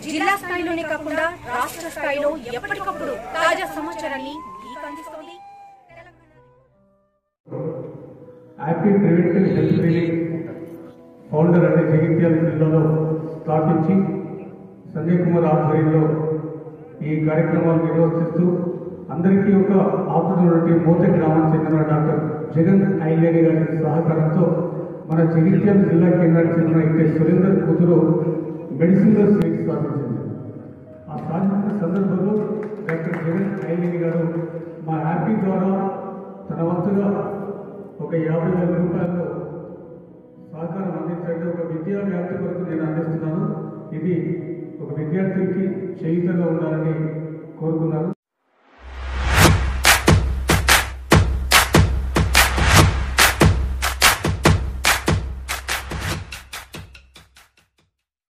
జిల్లా స్థాయిలోనే కాకుండా రాష్ట్ర స్థాయిలో ఎప్పటికప్పుడు తాజా సమాచారాన్ని మీకు అందిస్తోంది happy preventive health clinic founder అనే జగిత్యాల జిల్లాలో స్థాపించి సంజయ్ కుమార్ ఆధ్వర్యంలో ఈ కార్యక్రమాలు నిర్వర్తిస్తూ అందరికీ ఒక ఆపర్చునిటీ మోత గ్రామానికి చెందిన డాక్టర్ జగన్ ఐలేని గారి సహకారంతో మన జగిత్యాల జిల్లా కేంద్రానికి చెందిన ఇక్కడ సురేందర్ కూతురు మెడిసినల్ సీట్ సాధించింది ఆ సాధించిన సందర్భంలో డాక్టర్ జగన్ ఐలేని గారు మా హ్యాపీ ద్వారా తన వంతుగా ఒక యాభై వేల రూపాయలు సహకారం అందించండి ఒక విద్యా వ్యాప్తి కొరకు నేను అందిస్తున్నాను ఇది ఒక విద్యార్థికి చేయుతగా ఉండాలని కోరుకున్నాను